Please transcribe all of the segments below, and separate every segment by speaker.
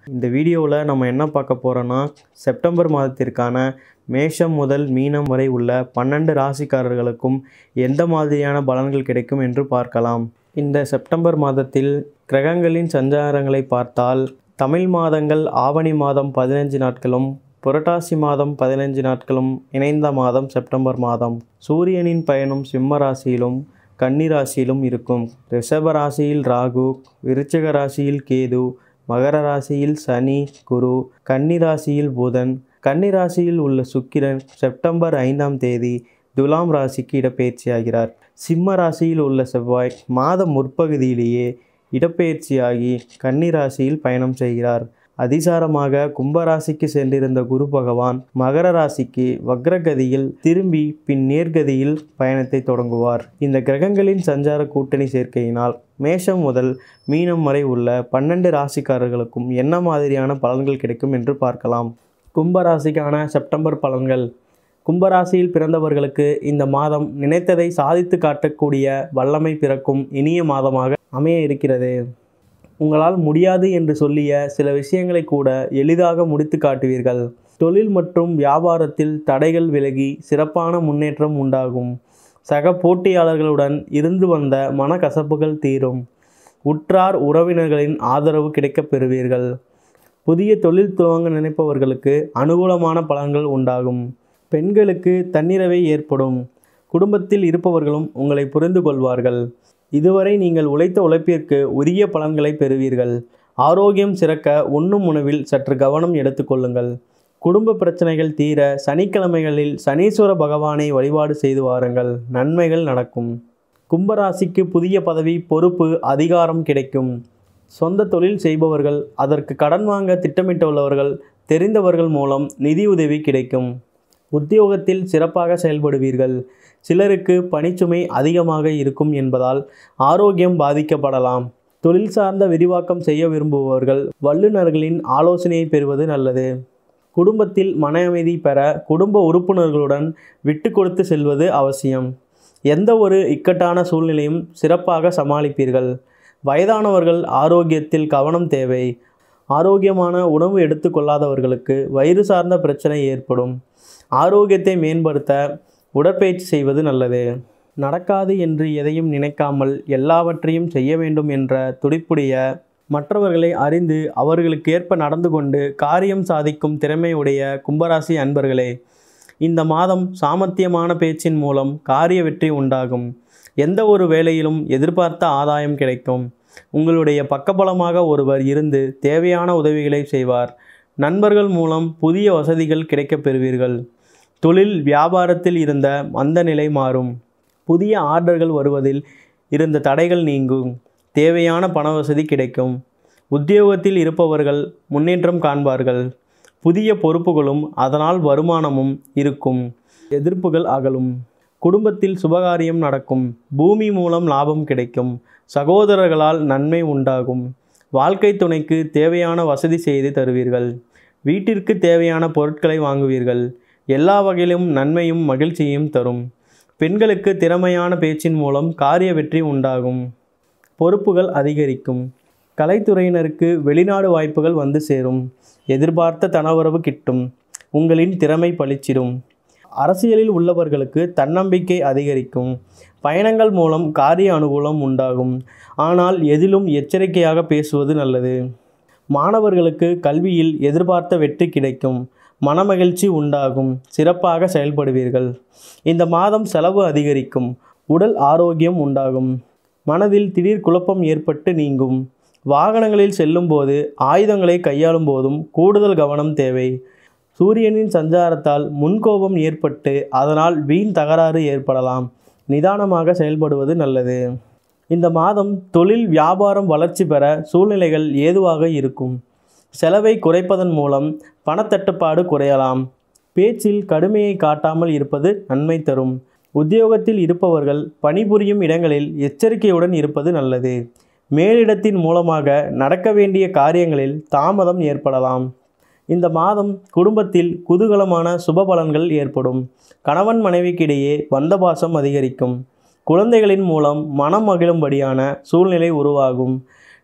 Speaker 1: இந்த வீடியோவில் நம்ம என்ன பார்க்க போகிறோன்னா செப்டம்பர் மாதத்திற்கான மேஷம் முதல் மீனம் வரை உள்ள பன்னெண்டு ராசிக்காரர்களுக்கும் எந்த மாதிரியான பலன்கள் கிடைக்கும் என்று பார்க்கலாம் இந்த செப்டம்பர் மாதத்தில் கிரகங்களின் சஞ்சாரங்களை பார்த்தால் தமிழ் மாதங்கள் ஆவணி மாதம் பதினஞ்சு நாட்களும் புரட்டாசி மாதம் பதினஞ்சு நாட்களும் இணைந்த மாதம் செப்டம்பர் மாதம் சூரியனின் பயணம் சிம்ம ராசியிலும் கன்னி ராசியிலும் இருக்கும் ரிஷப ராசியில் ராகு விருச்சிக ராசியில் கேது மகர ராசியில் சனி குரு கன்னி ராசியில் புதன் கன்னி ராசியில் உள்ள சுக்கிரன் செப்டம்பர் ஐந்தாம் தேதி துலாம் ராசிக்கு இடப்பெயர்ச்சியாகிறார் சிம்ம ராசியில் உள்ள செவ்வாய் மாத முற்பகுதியிலேயே இடப்பெயர்ச்சியாகி கன்னி ராசியில் பயணம் செய்கிறார் அதிசாரமாக கும்பராசிக்கு சென்றிருந்த குரு பகவான் மகர ராசிக்கு வக்ரகதியில் திரும்பி பின் நேர்கதியில் பயணத்தை தொடங்குவார் இந்த கிரகங்களின் சஞ்சார கூட்டணி சேர்க்கையினால் மேஷம் முதல் மீனம் வரை உள்ள பன்னெண்டு ராசிக்காரர்களுக்கும் என்ன மாதிரியான பலன்கள் கிடைக்கும் என்று பார்க்கலாம் கும்பராசிக்கான செப்டம்பர் பலன்கள் கும்பராசியில் பிறந்தவர்களுக்கு இந்த மாதம் நினைத்ததை சாதித்து காட்டக்கூடிய வல்லமை பிறக்கும் இனிய மாதமாக அமைய இருக்கிறது உங்களால் முடியாது என்று சொல்லிய சில விஷயங்களை கூட எளிதாக முடித்து காட்டுவீர்கள் தொழில் மற்றும் வியாபாரத்தில் தடைகள் விலகி சிறப்பான முன்னேற்றம் உண்டாகும் சக போட்டியாளர்களுடன் இருந்து வந்த மனக்கசப்புகள் தீரும் உற்றார் உறவினர்களின் ஆதரவு கிடைக்கப் பெறுவீர்கள் புதிய தொழில் துவங்க நினைப்பவர்களுக்கு அனுகூலமான பலன்கள் உண்டாகும் பெண்களுக்கு தன்னிறவை ஏற்படும் குடும்பத்தில் இருப்பவர்களும் உங்களை புரிந்து கொள்வார்கள் இதுவரை நீங்கள் உழைத்த உழைப்பிற்கு உரிய பலன்களை பெறுவீர்கள் ஆரோக்கியம் சிறக்க உண்ணும் உணவில் சற்று கவனம் எடுத்துக்கொள்ளுங்கள் குடும்ப பிரச்சனைகள் தீர சனிக்கிழமைகளில் சனீஸ்வர பகவானை வழிபாடு செய்து வாருங்கள் நன்மைகள் நடக்கும் கும்பராசிக்கு புதிய பதவி பொறுப்பு அதிகாரம் கிடைக்கும் சொந்த தொழில் செய்பவர்கள் அதற்கு கடன் வாங்க திட்டமிட்டுள்ளவர்கள் தெரிந்தவர்கள் மூலம் நிதி உதவி கிடைக்கும் உத்தியோகத்தில் சிறப்பாக செயல்படுவீர்கள் சிலருக்கு பணிச்சுமை அதிகமாக இருக்கும் என்பதால் ஆரோக்கியம் பாதிக்கப்படலாம் தொழில் சார்ந்த விரிவாக்கம் செய்ய விரும்புபவர்கள் வல்லுநர்களின் ஆலோசனையை பெறுவது நல்லது குடும்பத்தில் மன அமைதி பெற குடும்ப உறுப்பினர்களுடன் விட்டு கொடுத்து செல்வது அவசியம் எந்த ஒரு இக்கட்டான சூழ்நிலையும் சிறப்பாக சமாளிப்பீர்கள் வயதானவர்கள் ஆரோக்கியத்தில் கவனம் தேவை ஆரோக்கியமான உணவு எடுத்துக்கொள்ளாதவர்களுக்கு வயிறு சார்ந்த பிரச்சனை ஏற்படும் ஆரோக்கியத்தை மேம்படுத்த உடற்பயிற்சி செய்வது நல்லது நடக்காது என்று எதையும் நினைக்காமல் எல்லாவற்றையும் செய்ய வேண்டும் என்ற துடிப்புடைய மற்றவர்களை அறிந்து அவர்களுக்கு ஏற்ப நடந்து கொண்டு காரியம் சாதிக்கும் திறமையுடைய கும்பராசி அன்பர்களே இந்த மாதம் சாமர்த்தியமான பேச்சின் மூலம் காரிய வெற்றி உண்டாகும் எந்த ஒரு வேலையிலும் எதிர்பார்த்த ஆதாயம் கிடைக்கும் உங்களுடைய பக்கபலமாக ஒருவர் இருந்து தேவையான உதவிகளை செய்வார் நண்பர்கள் மூலம் புதிய வசதிகள் கிடைக்கப் பெறுவீர்கள் தொழில் வியாபாரத்தில் இருந்த மந்த நிலை மாறும் புதிய ஆர்டர்கள் வருவதில் இருந்த தடைகள் நீங்கும் தேவையான பண வசதி கிடைக்கும் உத்தியோகத்தில் இருப்பவர்கள் முன்னேற்றம் காண்பார்கள் புதிய பொறுப்புகளும் அதனால் வருமானமும் இருக்கும் எதிர்ப்புகள் அகலும் குடும்பத்தில் சுபகாரியம் நடக்கும் பூமி மூலம் லாபம் கிடைக்கும் சகோதரர்களால் நன்மை உண்டாகும் வாழ்க்கை துணைக்கு தேவையான வசதி செய்து தருவீர்கள் வீட்டிற்கு தேவையான பொருட்களை வாங்குவீர்கள் எல்லா வகையிலும் நன்மையும் மகிழ்ச்சியும் தரும் பெண்களுக்கு திறமையான பேச்சின் மூலம் காரிய வெற்றி உண்டாகும் பொறுப்புகள் அதிகரிக்கும் கலைத்துறையினருக்கு வெளிநாடு வாய்ப்புகள் வந்து சேரும் எதிர்பார்த்த தனவரவு கிட்டும் உங்களின் திறமை பளிச்சிடும் அரசியலில் உள்ளவர்களுக்கு தன்னம்பிக்கை அதிகரிக்கும் பயணங்கள் மூலம் காரிய அனுகூலம் உண்டாகும் ஆனால் எதிலும் எச்சரிக்கையாக பேசுவது நல்லது மாணவர்களுக்கு கல்வியில் எதிர்பார்த்த வெற்றி கிடைக்கும் மனமகிழ்ச்சி உண்டாகும் சிறப்பாக செயல்படுவீர்கள் இந்த மாதம் செலவு அதிகரிக்கும் உடல் ஆரோக்கியம் உண்டாகும் மனதில் திடீர் குழப்பம் ஏற்பட்டு நீங்கும் வாகனங்களில் செல்லும்போது ஆயுதங்களை கையாளும் போதும் கூடுதல் கவனம் தேவை சூரியனின் சஞ்சாரத்தால் முன்கோபம் ஏற்பட்டு அதனால் வீண் தகராறு ஏற்படலாம் நிதானமாக செயல்படுவது நல்லது இந்த மாதம் தொழில் வியாபாரம் வளர்ச்சி பெற சூழ்நிலைகள் ஏதுவாக இருக்கும் செலவை குறைப்பதன் மூலம் பணத்தட்டுப்பாடு குறையலாம் பேச்சில் கடுமையை காட்டாமல் இருப்பது நன்மை தரும் உத்தியோகத்தில் இருப்பவர்கள் பணிபுரியும் இடங்களில் எச்சரிக்கையுடன் இருப்பது நல்லது மேலிடத்தின் மூலமாக நடக்க வேண்டிய காரியங்களில் தாமதம் ஏற்படலாம் இந்த மாதம் குடும்பத்தில் குதூகலமான சுப பலன்கள் ஏற்படும் கணவன் மனைவிக்கிடையே வந்தபாசம் அதிகரிக்கும் குழந்தைகளின் மூலம் மனம் மகிழும்படியான சூழ்நிலை உருவாகும்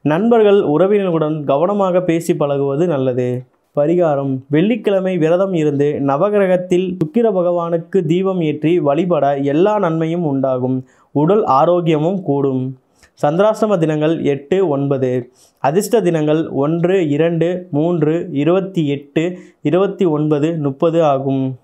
Speaker 1: நண்பர்கள் உறவினர்களுடன் கவனமாக பேசி பழகுவது நல்லது பரிகாரம் வெள்ளிக்கிழமை விரதம் இருந்து நவகிரகத்தில் சுக்கிர பகவானுக்கு தீபம் ஏற்றி வழிபட எல்லா நன்மையும் உண்டாகும் உடல் ஆரோக்கியமும் கூடும் சந்திராசிரம தினங்கள் எட்டு ஒன்பது அதிர்ஷ்ட தினங்கள் ஒன்று இரண்டு மூன்று இருபத்தி எட்டு இருபத்தி ஒன்பது முப்பது ஆகும்